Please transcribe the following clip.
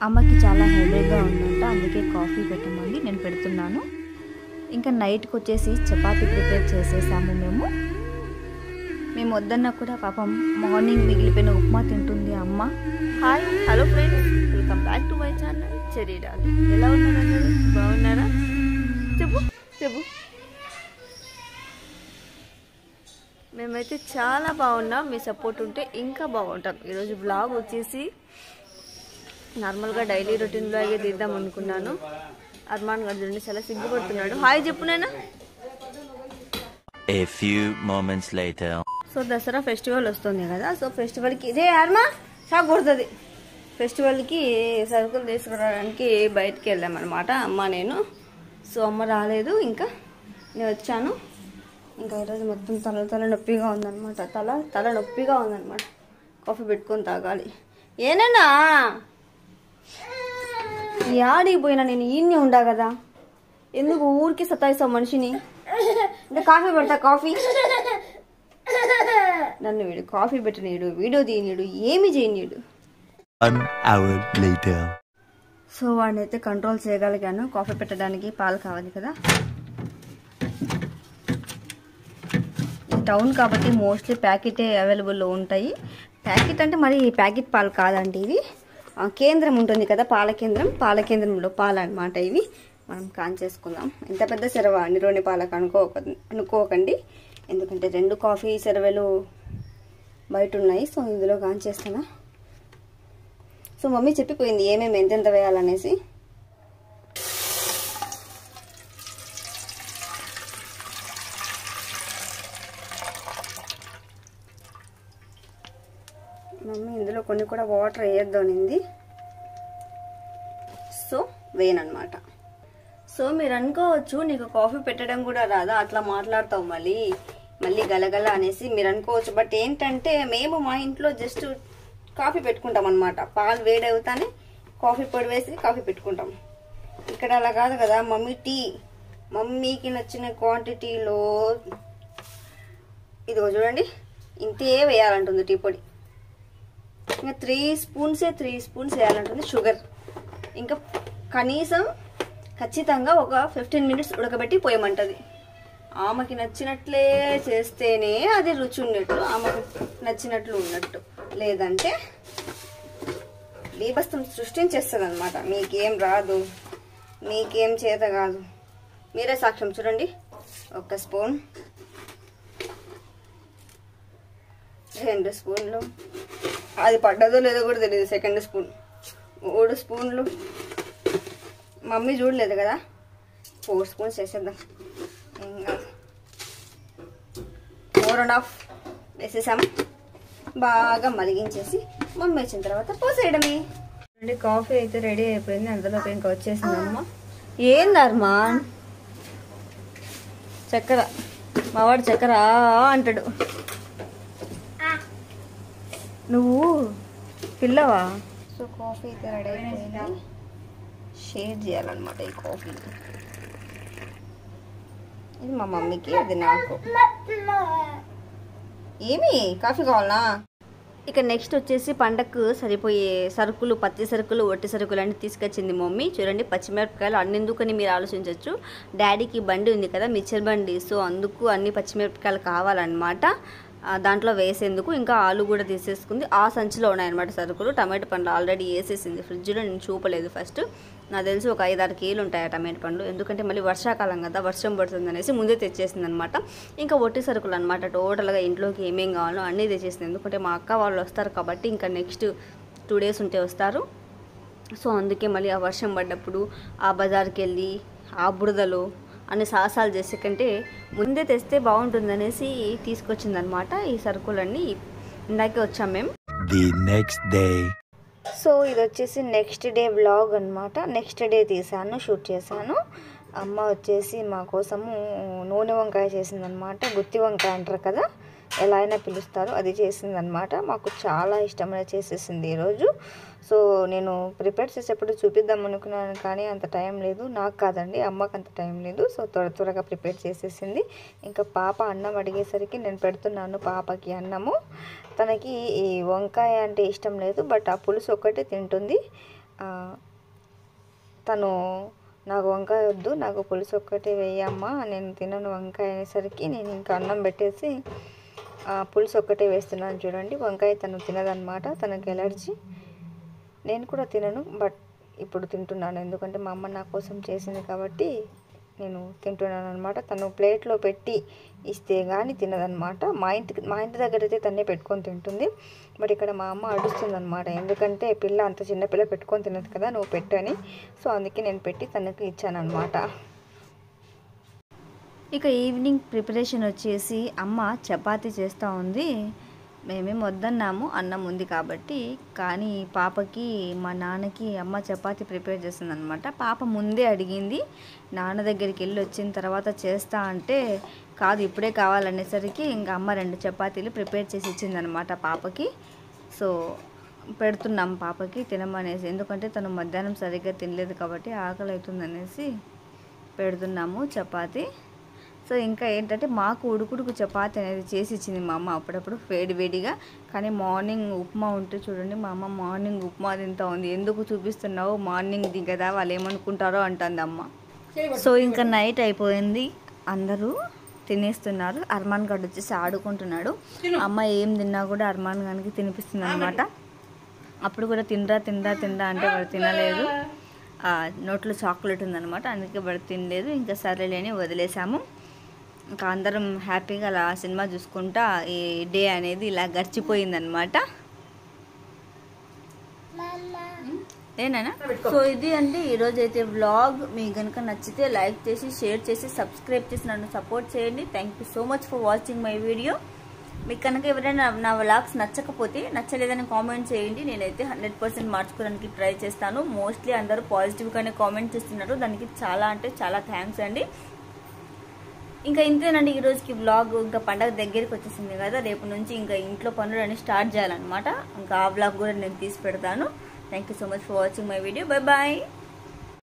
అమ్మకి చాలా హెవీగా ఉందంట అందుకే కాఫీ పెట్టమంది నేను పెడుతున్నాను ఇంకా నైట్కి వచ్చేసి చపాతీ ప్రిపేర్ చేసేసాము మేము మేము వద్దన్నా కూడా పాపం మార్నింగ్ మిగిలిపోయిన ఉప్మా తింటుంది అమ్మ hi hello friends welcome back to my channel Cherry Dolly ఎలా ఉన్నారు అందరూ బాగున్నారా చెప్పు చెప్పు మేమైతే చాలా బాగున్నాం మీ సపోర్ట్ ఉంటే ఇంకా బాగుంటాం ఈరోజు బ్లాగ్ వచ్చేసి నార్మల్గా డైలీ రొటీన్ బ్లాగే తీద్దాం అనుకున్నాను అర్మాన్ గారు చూడండి చాలా సిగ్గుపడుతున్నాడు హాయ్ చెప్పు నాన్న A few moments later. So Dasara festival వస్తుంది కదా సో ఫెస్టివల్కి ఇదే అర్మా షాక్ కొడుతుంది ఫెస్టివల్కి సరుకులు తీసుకురావడానికి బయటికి వెళ్ళామన్నమాట అమ్మ నేను సో అమ్మ రాలేదు ఇంకా నేను వచ్చాను ఇంకా ఈరోజు మొత్తం తల తల నొప్పిగా ఉందన్నమాట తల తల నొప్పిగా ఉందన్నమాట కాఫీ పెట్టుకొని తాగాలి ఏనన్నా యాడికి పోయినా నేను ఈయన్ని ఉండా కదా ఎందుకు ఊరికి సతాయిస్తావు మనిషిని అంటే కాఫీ పెడతా కాఫీ నన్ను వీడు కాఫీ పెట్టనీయుడు వీడియో తీయనీయుడు ఏమి చేయనీయుడు One hour later. సో వాడిని అయితే కంట్రోల్ చేయగలిగాను కాఫీ పెట్టడానికి పాలు కావాలి కదా ఈ టౌన్ కాబట్టి మోస్ట్లీ ప్యాకెటే అవైలబుల్లో ఉంటాయి ప్యాకెట్ అంటే మరి ప్యాకెట్ పాలు కాదండి ఇవి ఆ, కేంద్రం ఉంటుంది కదా పాల కేంద్రం పాల కేంద్రంలో పాలు అనమాట ఇవి మనం కాన్ చేసుకుందాం ఎంత పెద్ద సెరవ అండి రెండు పాలకు అనుకోక అనుకోకండి ఎందుకంటే రెండు కాఫీ సెరవలు బయట ఉన్నాయి సో ఇందులో కాన్ చేస్తానా సో మమ్మీ చెప్పిపోయింది ఏమేమి ఎంతెంత వేయాలనేసి మమ్మీ ఇందులో కొన్ని కూడా వాటర్ వేయద్దు అనింది సో వేయనమాట సో మీరు అనుకోవచ్చు నీకు కాఫీ పెట్టడం కూడా రాదా అట్లా మాట్లాడతావు మళ్ళీ మళ్ళీ గలగల అనేసి మీరు అనుకోవచ్చు బట్ ఏంటంటే మేము మా ఇంట్లో జస్ట్ కాఫీ పెట్టుకుంటాం అనమాట పాలు వేడవుతానే కాఫీ పొడి వేసి కాఫీ పెట్టుకుంటాం ఇక్కడ అలా కాదు కదా మమ్మీ టీ మమ్మీకి నచ్చిన క్వాంటిటీలో ఇదిగో చూడండి ఇంతే వేయాలంటుంది టీ పొడి ఇంకా త్రీ స్పూన్సే త్రీ స్పూన్స్ వేయాలంటుంది షుగర్ ఇంకా కనీసం ఖచ్చితంగా ఒక ఫిఫ్టీన్ మినిట్స్ ఉడకబెట్టి పోయమంటది ఆమెకి నచ్చినట్లే చేస్తేనే అది రుచి ఉన్నట్టు ఆమెకు నచ్చినట్లు ఉన్నట్టు లేదంటే బీభత్సం సృష్టించేస్తుంది అనమాట మీకేం రాదు మీకేం చేత కాదు మీరే సాక్ష్యం చూడండి ఒక స్పూన్ రెండు స్పూన్లు అది పడ్డదో లేదో కూడా తెలియదు సెకండ్ స్పూన్ మూడు స్పూన్లు మమ్మీ చూడలేదు కదా ఫోర్ స్పూన్స్ వేసేద్దాం ఏం కాదు ఫోర్ అండ్ హాఫ్ వేసేసాం బాగా మరిగించేసి మమ్మీ వచ్చిన తర్వాత పోసేయడమే అంటే కాఫీ అయితే రెడీ అయిపోయింది అందులోకి ఇంకా వచ్చేసిందమ్మా ఏందర్మా చక్కెర మావాడు చక్కెర అంటాడు నువ్వు పిల్లవా సో కాఫీ అయితే రెడీ అయిపోయింది షేర్ చేయాలన్నమాట ఈ కాఫీ ఇది మా మమ్మీకి అది నాకు ఏమి కాఫీ కావాలనా ఇక నెక్స్ట్ వచ్చేసి పండగకు సరిపోయే సరుకులు పత్తి సరుకులు ఒట్టి సరుకులు అన్ని తీసుకొచ్చింది మమ్మీ చూడండి పచ్చిమిరపకాయలు అన్నెందుకని మీరు ఆలోచించవచ్చు డాడీకి బండి ఉంది కదా మిక్చర్ బండి సో అందుకు అన్ని పచ్చిమిరపకాయలు కావాలన్నమాట ఆ, దాంట్లో వేసేందుకు ఇంకా ఆలు కూడా తీసేసుకుంది ఆ సంచిలో ఉన్నాయన్నమాట సరుకులు టమాటో పండ్లు ఆల్రెడీ వేసేసింది ఫ్రిడ్జ్లో నేను చూపలేదు ఫస్ట్ నాకు తెలిసి ఒక ఐదు ఆరు కేలు ఉంటాయి ఆ టమాటో పండ్లు ఎందుకంటే మళ్ళీ వర్షాకాలం కదా వర్షం పడుతుంది అనేసి ముందే తెచ్చేసింది అనమాట ఇంకా ఒట్టి సరుకులు అనమాట టోటల్గా ఇంట్లోకి ఏమేం కావాలో అన్నీ తెచ్చేసింది ఎందుకంటే మా అక్క వాళ్ళు వస్తారు కాబట్టి ఇంకా నెక్స్ట్ టూ డేస్ ఉంటే వస్తారు సో అందుకే మళ్ళీ ఆ వర్షం పడ్డప్పుడు ఆ బజార్కి వెళ్ళి ఆ బురదలో అన్ని సాహసాలు చేసే కంటే ముందే తెస్తే బాగుంటుందనేసి తీసుకొచ్చిందనమాట ఈ సరుకులన్నీ ఇందాకే వచ్చాం మేము The next day. సో ఇది వచ్చేసి నెక్స్ట్ డే వ్లాగ్ అనమాట నెక్స్ట్ డే తీసాను షూట్ చేశాను అమ్మ వచ్చేసి మా కోసము నూనె వంకాయ చేసిందనమాట గుత్తి వంకాయ అంటారు కదా ఎలా అయినా పిలుస్తారు అది చేసిందనమాట మాకు చాలా ఇష్టమైన చేసేసింది ఈరోజు సో నేను ప్రిపేర్ చేసేప్పుడు చూపిద్దాం అనుకున్నాను కానీ అంత టైం లేదు నాకు కాదండి అమ్మకి అంత టైం లేదు సో త్వర త్వరగా ప్రిపేర్ చేసేసింది ఇంకా పాప అన్నం అడిగేసరికి నేను పెడుతున్నాను పాపకి అన్నము తనకి ఈ వంకాయ అంటే ఇష్టం లేదు బట్ ఆ పులుసు ఒక్కటే తింటుంది ఆ, తను నాకు వంకాయ వద్దు నాకు పులుసు ఒక్కటే వేయమ్మా నేను తినను వంకాయ అనేసరికి నేను ఇంకా అన్నం పెట్టేసి ఆ, పులుసు ఒక్కటే వేస్తున్నాను చూడండి వంకాయ తను తినదనమాట తనకి ఎలర్జీ నేను కూడా తినను బట్ ఇప్పుడు తింటున్నాను ఎందుకంటే మా అమ్మ నా కోసం చేసింది కాబట్టి నేను తింటున్నాను అనమాట తను ప్లేట్లో పెట్టి ఇస్తే కానీ తినదనమాట మా ఇంటికి మా ఇంటి దగ్గర అయితే తన్నే పెట్టుకొని తింటుంది బట్ ఇక్కడ మా అమ్మ అడుస్తుంది అనమాట ఎందుకంటే పిల్ల అంత చిన్న పిల్ల పెట్టుకొని తినదు కదా నువ్వు పెట్టు అని సో అందుకే నేను పెట్టి తనకి ఇచ్చాను అనమాట ఇక ఈవినింగ్ ప్రిపరేషన్ వచ్చేసి అమ్మ చపాతీ చేస్తూ ఉంది మేమేం వద్దన్నాము అన్నం ఉంది కాబట్టి కానీ పాపకి మా నాన్నకి అమ్మ చపాతీ ప్రిపేర్ చేస్తుంది అనమాట పాప ముందే అడిగింది నాన్న దగ్గరికి వెళ్ళి వచ్చిన తర్వాత చేస్తా అంటే కాదు ఇప్పుడే కావాలనేసరికి ఇంకా అమ్మ రెండు చపాతీలు ప్రిపేర్ చేసి ఇచ్చిందనమాట పాపకి సో పెడుతున్నాం పాపకి తినమనేసి ఎందుకంటే తను మధ్యాహ్నం సరిగ్గా తినలేదు కాబట్టి ఆకలి అవుతుందనేసి పెడుతున్నాము చపాతీ సో ఇంకా ఏంటంటే మాకు ఉడుకుడుకు చపాతి అనేది చేసి ఇచ్చింది మా అమ్మ అప్పుడప్పుడు వేడి వేడిగా కానీ మార్నింగ్ ఉప్మా ఉంటే చూడండి మా అమ్మ మార్నింగ్ ఉప్మా తింటా ఉంది ఎందుకు చూపిస్తున్నావు మార్నింగ్ది కదా వాళ్ళు ఏమనుకుంటారో అంటుంది అమ్మ సో ఇంకా నైట్ అయిపోయింది అందరూ తినేస్తున్నారు అర్మాన్ గడ్ వచ్చేసి ఆడుకుంటున్నాడు అమ్మ ఏం తిన్నా కూడా అర్మాన్ గానికి తినిపిస్తుంది అనమాట అప్పుడు కూడా తినరా తినరా తినరా అంటే వాడు తినలేదు ఆ, నోట్లో చాక్లెట్ ఉందన్నమాట అందుకే వాడు తినలేదు ఇంకా సరేలేని వదిలేసాము ఇంకా అందరం హ్యాపీగా అలా సినిమా చూసుకుంటా ఈ డే అనేది ఇలా గడిచిపోయిందనమాట ఏనా సో ఇది అండి ఈరోజు అయితే వ్లాగ్ మీకు కనుక నచ్చితే లైక్ చేసి షేర్ చేసి సబ్స్క్రైబ్ చేసి నన్ను సపోర్ట్ చేయండి thank you so much for watching my video మీకు కనుక ఎవరైనా నా వ్లాగ్స్ నచ్చకపోతే నచ్చలేదని కామెంట్ చేయండి నేనైతే హండ్రెడ్ పర్సెంట్ మార్చుకోవడానికి ట్రై చేస్తాను మోస్ట్లీ అందరూ పాజిటివ్గానే కామెంట్ చేస్తున్నారు దానికి చాలా అంటే చాలా థ్యాంక్స్ అండి ఇంకా ఇంతేనండి ఈ రోజుకి వ్లాగ్ ఇంకా పండగ దగ్గరికి వచ్చేసింది కదా రేపు నుంచి ఇంకా ఇంట్లో పనులు అన్ని స్టార్ట్ చేయాలన్నమాట ఇంకా ఆ వ్లాగ్ కూడా నేను తీసి పెడతాను thank you so much for watching my video bye bye